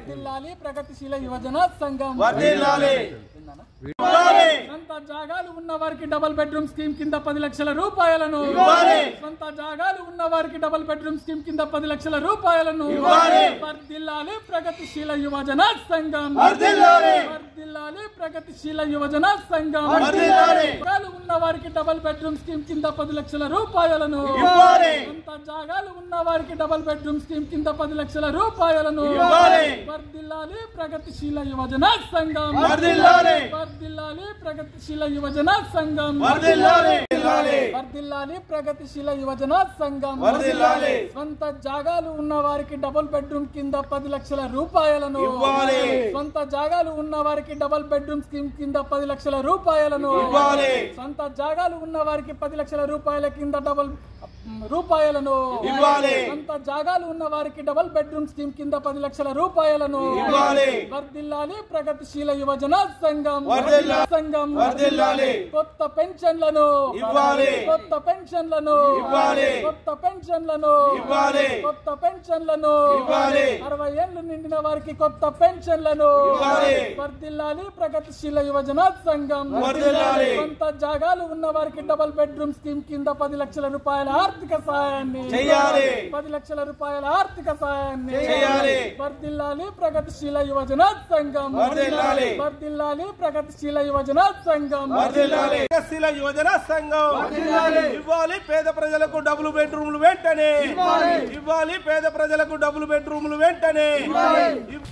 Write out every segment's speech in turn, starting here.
వర్ధిల్లాలి ప్రగతిశీల యువజన సంఘం వర్ధిల్లాలి. విన్నానా? ఇవ్వాలి. సొంత జాగాలు ఉన్న వారికి డబుల్ బెడ్రూమ్ స్కీమ్ కింద పది లక్షల రూపాయలను ఇవ్వాలి. సొంత జాగాలు ఉన్న వారికి డబుల్ బెడ్రూమ్ స్కీమ్ కింద పది లక్షల రూపాయలను ఇవ్వాలి. వర్ధిల్లాలి ప్రగతిశీల యువజన సంఘం వర్ధిల్లాలి. వర్ధిల్లాలి ప్రగతిశీల యువజన సంఘం వర్ధిల్లాలి. జాగాలు ఉన్న వారికి డబుల్ బెడ్రూమ్ స్కీమ్ కింద పది లక్షల రూపాయలను ఇవ్వాలి. సొంత జాగాలు ఉన్న వారికి డబుల్ బెడ్రూమ్ స్కీమ్ కింద పది లక్షల రూపాయలను ఇవ్వాలి. వర్ధిల్లాలి ప్రగతిశీల యువజన సంఘం వర్ధిల్లాలి. వర్ధిల్లాలి ప్రగతిశీల యువజన సంఘం వర్ధిల్లాలి. వర్ధిల్లాలి ప్రగతిశీల యువజన సంఘం వర్ధిల్లాలి. స్వంత జాగాలు ఉన్న వారికి డబుల్ బెడ్రూమ్ కింద పది లక్షల రూపాయలను ఇవ్వాలి. స్వంత జాగాలు ఉన్న వారికి డబుల్ బెడ్రూమ్ స్కీమ్ కింద పది లక్షల రూపాయలను ఇవ్వాలి. సొంత జాగాలు ఉన్న వారికి పది లక్షల రూపాయల కింద డబుల్ రూపాయలను ఇవ్వాలి. సొంత జాగాలు ఉన్న వారికి డబుల్ బెడ్రూమ్ స్కీమ్ కింద పది లక్షల రూపాయలను ఇవ్వాలి. వర్ధిల్లాలి ప్రగతిశీల యువజన సంఘం వర్ధిల్లాలి. సంఘం వర్ధిల్లాలి. కొత్త పెన్షన్లను ఇవ్వాలి. కొత్త పెన్షన్లను ఇవ్వాలి. కొత్త పెన్షన్లను ఇవ్వాలి. కొత్త పెన్షన్లను ఇవ్వాలి. అరవై ఏళ్లు నిండిన వారికి కొత్త పెన్షన్లను ఇవ్వాలి. వర్ధిల్లాలి ప్రగతిశీల యువజన సంఘం వర్ధిల్లాలి. కొంత జాగాలు ఉన్న వారికి డబుల్ బెడ్రూమ్ స్కీమ్ కింద పది లక్షల రూపాయల ఆర్థిక సహాయాన్ని చెయ్యాలి. పది లక్షల రూపాయల ఆర్థిక సహాయాన్ని చెయ్యాలి. వర్ధిల్లాలి ప్రగతిశీల యువజన సంఘం వర్ధిల్లాలి. వర్ధిల్లాలి ప్రగతిశీల యువజన సంఘం వర్ధిల్లాలి. ప్రగతిశీల యువజన సంఘం ఇవ్వాలి పేద ప్రజలకు డబుల్ బెడ్రూమ్లు వెంటనే ఇవ్వాలి పేద ప్రజలకు డబుల్ బెడ్రూమ్లు వెంటనే ఇవ్-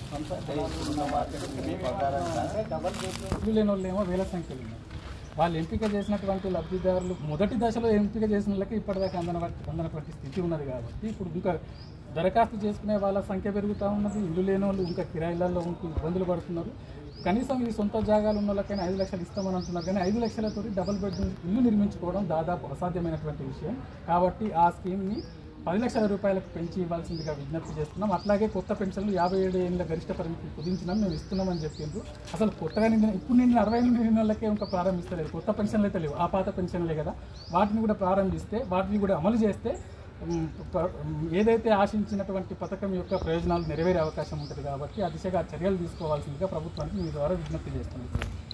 ఇల్లు లేని వాళ్ళు ఏమో వేల సంఖ్యలో ఉన్నారు వాళ్ళు ఎంపిక చేసినటువంటి లబ్ధిదారులు మొదటి దశలో ఎంపిక చేసిన వాళ్ళకి ఇప్పటిదాకా అందన అందనటువంటి స్థితి ఉన్నది కాబట్టి ఇప్పుడు ఇంకా దరఖాస్తు చేసుకునే వాళ్ళ సంఖ్య పెరుగుతూ ఉన్నది ఇల్లు లేని వాళ్ళు ఇంకా కిరాయిలలో ఉంటూ ఇబ్బందులు పడుతున్నారు కనీసం ఈ సొంత జాగాలు ఉన్న వాళ్ళకైనా ఐదు లక్షలు ఇస్తామని అంటున్నారు కానీ ఐదు లక్షలతో డబుల్ బెడ్రూమ్ ఇల్లు నిర్మించుకోవడం దాదాపు అసాధ్యమైనటువంటి విషయం కాబట్టి ఆ స్కీమ్ని పది లక్షల రూపాయలకు పెంచి ఇవ్వాల్సిందిగా విజ్ఞప్తి చేస్తున్నాం అట్లాగే కొత్త పెన్షన్లు యాభై ఏడు ఏళ్ళ గరిష్ట పరిమితి కుదించినాం మేము ఇస్తున్నామని చెప్పిండ్రు అసలు కొత్తగా నిండిన ఇప్పుడు నిండిన అరవై ఎనిమిది నిండిన వాళ్ళకే ఇంకా ప్రారంభిస్తలేదు కొత్త పెన్షన్లు అయితే లేవు ఆ పాత పెన్షన్లే కదా వాటిని కూడా ప్రారంభిస్తే వాటిని కూడా అమలు చేస్తే ఉమ్, ప- ఉమ్, ఏదైతే ఆశించినటువంటి పథకం యొక్క ప్రయోజనాలు నెరవేరే అవకాశం ఉంటుంది కాబట్టి ఆ దిశగా చర్యలు తీసుకోవాల్సిందిగా ప్రభుత్వానికి మీ ద్వారా విజ్ఞప్తి చేస్తున్నాం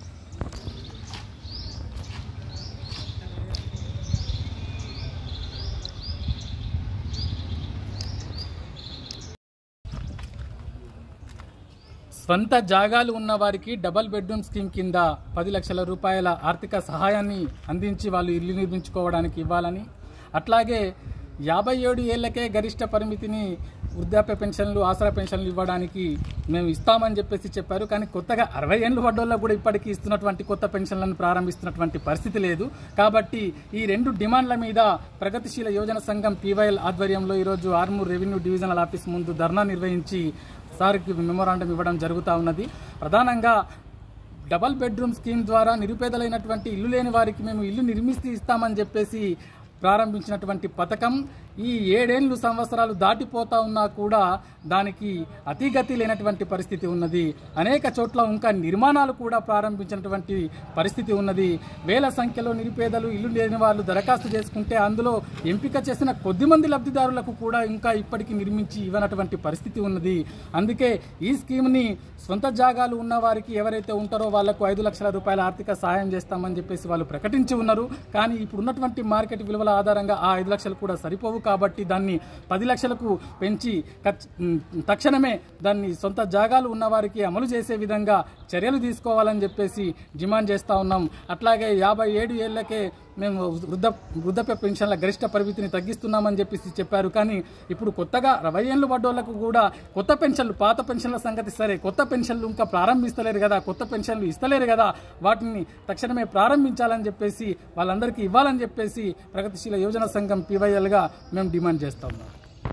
స్వంత జాగాలు ఉన్న వారికి డబల్ బెడ్రూమ్ స్కీమ్ కింద పది లక్షల రూపాయల ఆర్థిక సహాయాన్ని అందించి వాళ్ళు ఇల్లు నిర్మించుకోవడానికి ఇవ్వాలని అట్లాగే యాభై ఏడు ఏళ్లకే గరిష్ట పరిమితిని వృద్ధాప్య పెన్షన్లు ఆసరా పెన్షన్లు ఇవ్వడానికి మేము ఇస్తామని చెప్పేసి చెప్పారు కానీ కొత్తగా అరవై ఏళ్ళు పడ్డోళ్ళకు కూడా ఇప్పటికీ ఇస్తున్నటువంటి కొత్త పెన్షన్లను ప్రారంభిస్తున్నటువంటి పరిస్థితి లేదు కాబట్టి ఈ రెండు డిమాండ్ల మీద ప్రగతిశీల యోజన సంఘం పీవైఎల్ ఆధ్వర్యంలో ఈరోజు ఆర్మూర్ రెవెన్యూ డివిజనల్ ఆఫీస్ ముందు ధర్నా నిర్వహించి సార్కి మెమోరాండం ఇవ్వడం జరుగుతూ ఉన్నది ప్రధానంగా డబల్ బెడ్రూమ్ స్కీమ్ ద్వారా నిరుపేదలైనటువంటి ఇల్లు లేని వారికి మేము ఇల్లు నిర్మిస్తే ఇస్తామని చెప్పేసి ప్రారంభించినటువంటి పథకం ఈ ఏడేళ్ళు సంవత్సరాలు దాటిపోతా ఉన్నా కూడా దానికి అతిగతి లేనటువంటి పరిస్థితి ఉన్నది అనేక చోట్ల ఇంకా నిర్మాణాలు కూడా ప్రారంభించినటువంటి పరిస్థితి ఉన్నది వేల సంఖ్యలో నిరుపేదలు ఇల్లు లేని వాళ్ళు దరఖాస్తు చేసుకుంటే అందులో ఎంపిక చేసిన కొద్ది మంది లబ్ధిదారులకు కూడా ఇంకా ఇప్పటికీ నిర్మించి ఇవ్వనటువంటి పరిస్థితి ఉన్నది అందుకే ఈ స్కీమ్ని సొంత జాగాలు ఉన్న వారికి ఎవరైతే ఉంటారో వాళ్లకు ఐదు లక్షల రూపాయల ఆర్థిక సహాయం చేస్తామని చెప్పేసి వాళ్ళు ప్రకటించి ఉన్నారు కానీ ఇప్పుడు ఉన్నటువంటి మార్కెట్ విలువల ఆధారంగా ఆ ఐదు లక్షలు కూడా సరిపోవు కాబట్టి దాన్ని పది లక్షలకు పెంచి ఖచ్- ఉమ్, తక్షణమే దాన్ని సొంత జాగాలు ఉన్న వారికి అమలు చేసే విధంగా చర్యలు తీసుకోవాలని చెప్పేసి డిమాండ్ చేస్తా ఉన్నాం అట్లాగే యాభై ఏడు ఏళ్లకే మేము వృద్ధ వృద్ధప్య పెన్షన్ల గరిష్ట పరిమితిని తగ్గిస్తున్నామని చెప్పేసి చెప్పారు కానీ ఇప్పుడు కొత్తగా అరవై ఏళ్ళు పడ్డోళ్లకు కూడా కొత్త పెన్షన్లు పాత పెన్షన్ల సంగతి సరే కొత్త పెన్షన్లు ఇంకా ప్రారంభిస్తలేరు కదా కొత్త పెన్షన్లు ఇస్తలేరు కదా వాటిని తక్షణమే ప్రారంభించాలని చెప్పేసి వాళ్ళందరికీ ఇవ్వాలని చెప్పేసి ప్రగతిశీల యోజన సంఘం పీవైఎల్గా మేము డిమాండ్ చేస్తా ఉన్నాం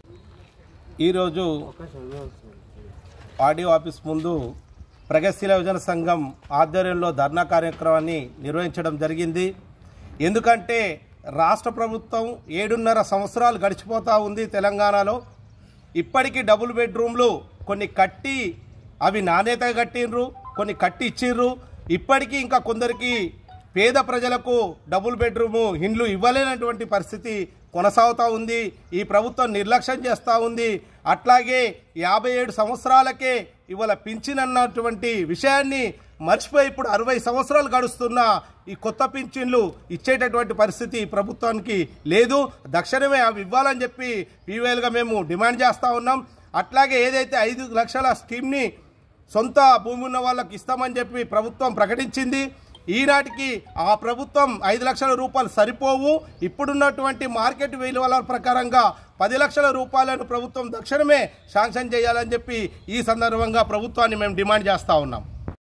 ఈరోజు ఆడియో ఆఫీస్ ముందు ప్రగతిశీల యోజన సంఘం ఆధ్వర్యంలో ధర్నా కార్యక్రమాన్ని నిర్వహించడం జరిగింది ఎందుకంటే రాష్ట్ర ప్రభుత్వం ఏడున్నర సంవత్సరాలు గడిచిపోతూ ఉంది తెలంగాణలో ఇప్పటికీ డబుల్ బెడ్రూమ్లు కొన్ని కట్టి అవి నాణ్యతగా కట్టిండ్రు కొన్ని కట్టి ఇచ్చిర్రు ఇప్పటికీ ఇంకా కొందరికి పేద ప్రజలకు డబుల్ బెడ్రూము ఇండ్లు ఇవ్వలేనటువంటి పరిస్థితి కొనసాగుతూ ఉంది ఈ ప్రభుత్వం నిర్లక్ష్యం చేస్తూ ఉంది అట్లాగే యాభై ఏడు సంవత్సరాలకే ఇవాళ పింఛన్ అన్నటువంటి విషయాన్ని మర్చిపోయి ఇప్పుడు అరవై సంవత్సరాలు గడుస్తున్న ఈ కొత్త పింఛన్లు ఇచ్చేటటువంటి పరిస్థితి ఈ ప్రభుత్వానికి లేదు తక్షణమే అవి ఇవ్వాలని చెప్పి పీవీఎల్గా మేము డిమాండ్ చేస్తూ ఉన్నాం అట్లాగే ఏదైతే ఐదు లక్షల స్కీమ్ని సొంత భూమి ఉన్న వాళ్ళకి ఇస్తామని చెప్పి ప్రభుత్వం ప్రకటించింది ఈనాటికి ఆ ప్రభుత్వం ఐదు లక్షల రూపాయలు సరిపోవు ఇప్పుడున్నటువంటి మార్కెట్ విలువల ప్రకారంగా పది లక్షల రూపాయలను ప్రభుత్వం తక్షణమే శాంక్షన్ చేయాలని చెప్పి ఈ సందర్భంగా ప్రభుత్వాన్ని మేము డిమాండ్ చేస్తూ ఉన్నాం